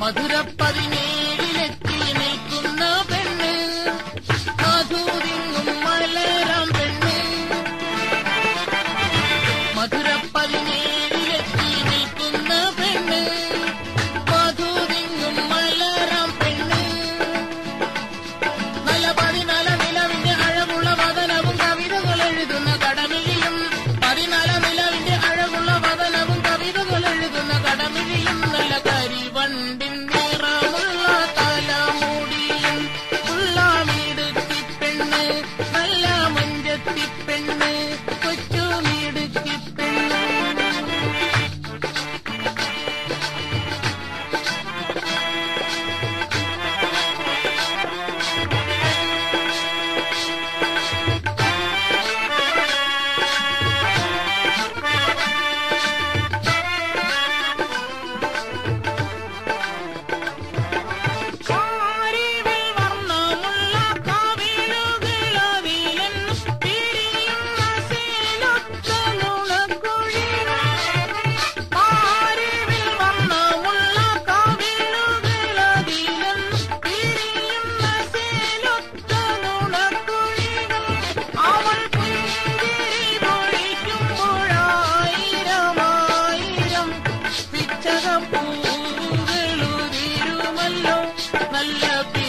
മധുര പതിനേഴിലെത്തി നിൽക്കുന്ന പെണ്ണ് മധുരിങ്ങും മലരാം പെണ്ണ് മധുര പതിനേഴിലെത്തി നിൽക്കുന്ന പെണ്ണ് മധുരിങ്ങും മലരാം പെണ്ണ് നല്ല പതിനാല നിലവിന്റെ അഴകുള്ള വതനവും കവിതകൾ എഴുതുന്ന കടമിഴിയും പതിനാല നിലവിന്റെ അഴകുള്ള വതനവും കവിതകൾ എഴുതുന്ന കടമിഴിയും നല്ല കരിവണ്ടിൻ നിറമുള്ള തലമുടിയും ഉള്ള മിടുക്കി പെണ്ണ് നല്ല മഞ്ചത്തി പെണ്ണ് കൊച്ചു മിടുക്കി പെണ്ണ് കാരിവിൽ വർണ്ണമുള്ള കവിളുകളതിലെന്നും പിരിയുന്ന സേലൊത്ത നുണക്കുഴികൾ. കാരിവിൽ വർണ്ണമുള്ള കവിളുകളതിലെന്നും പിരിയുന്ന സേലൊത്ത നുണക്കുഴികൾ. അവൾ പുഞ്ചിരി പൊഴിക്കുമ്പോഴായിരമായിരം പിച്ചകപ്പൂകളുതിരുമല്ലോ നല്ല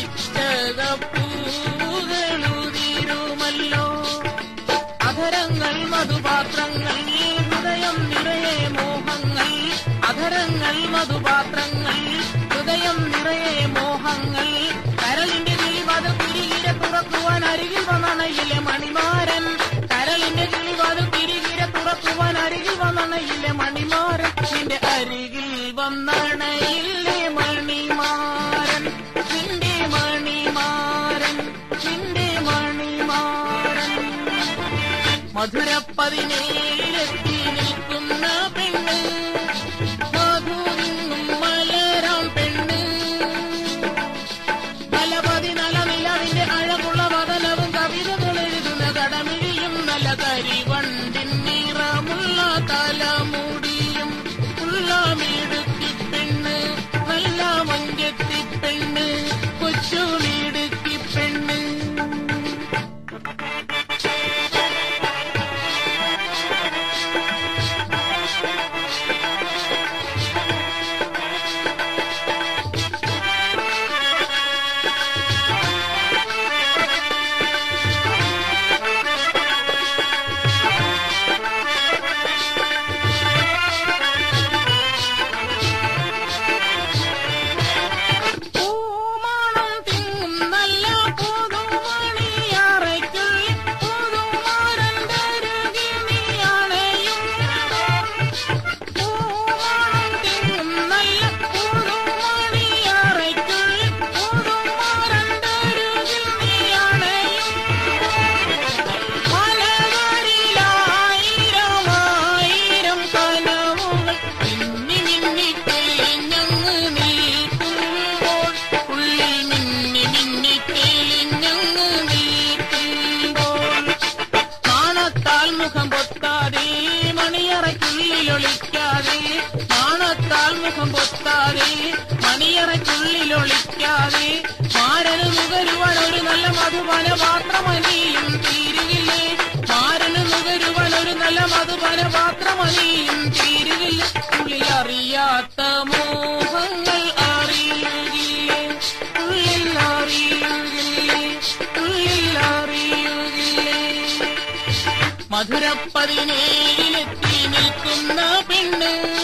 പിച്ചകപ്പൂകളുതിരുമല്ലോ അധരങ്ങൾ മധുപാത്രങ്ങൾ ഹൃദയം നിറയെ മോഹങ്ങൾ അധരങ്ങൾ മധുപാത്രങ്ങൾ ഹൃദയം നിറയെ മോഹങ്ങൾ കരളിന്റെ കിളിവാത് പിരികിര തുറക്കുവാൻ അരികിൽ വന്നണയിലെ മണിമാരൻ കരളിന്റെ കിളിവാത് പിരികിര തുറക്കുവാൻ അരികിൽ വന്നണയിലെ മണിമാരൻ നിന്റെ അരികിൽ വന്നണയിലെ മണിമാരൻ നിന്റെ മണിമാരൻ നിന്റെ മണിമാരൻ മധുര പതിനേഴിലെത്തി നിൽക്കുന്ന പെണ്ണ് മധുരിങ്ങും മലരാം പെണ്ണ് പല പതിനല നിലവിന്റെ അഴകുള്ള വതനവും കവിതകൾ എഴുതുന്ന കടമിഴിയും നല്ല കരിവണ്ടിൻ നിറമുള്ള തലമുടിയും ഉള്ള മിടുക്കി പെണ്ണ് നല്ല മഞ്ചത്തി പെണ്ണ് കൊച്ചു മിടുക്കി പെണ്ണ് പൂമണം തിങ്ങും നല്ല പുതുമണിയറയ്ക്കുള്ളിൽ പുതുമരന്തരുകിൽ നീ അണയുമ്പോൾ. പൂമണം തിങ്ങും നല്ല പുതുമണിയറയ്ക്കുള്ളിൽ പുതുമരന്തരുകിൽ നീ അണയുമ്പോൾ. മലകളിലായിരമായിരം കനവുകൾ മിന്നി മിന്നി തെളിഞ്ഞങ്ങ് നിൽക്കുമ്പോൾ ഉള്ളിൽ മിന്നി മിന്നി തെളിഞ്ഞങ്ങ് നിൽക്കുമ്പോൾ നാണത്താൽ മുഖം പൊത്താതെ മണിയറയ്ക്കുള്ളിലൊളിക്കാതെ നാണത്താൽ മുഖം പൊത്താതെ മണിയറയ്ക്കുള്ളിലൊളിക്കാതെ മാരന് നുകരുവാൻ ഒരു നല്ല മധുപാന പാത്രമനിയും തീരുകില്ലേ മാരന് നുകരുവാൻ ഒരു നല്ല മധുപാന പാത്രമനിയും തീരുകില്ല ഉള്ളിൽ അറിയാത്ത മോഹങ്ങൾ അറിയുകില്ലേ ഉള്ളിൽ അറിയുകില്ലേ ഉള്ളിൽ അറിയുകില്ലേ മധുര പതിനേഴിലെത്തി നിൽക്കുന്ന പെണ്ണ്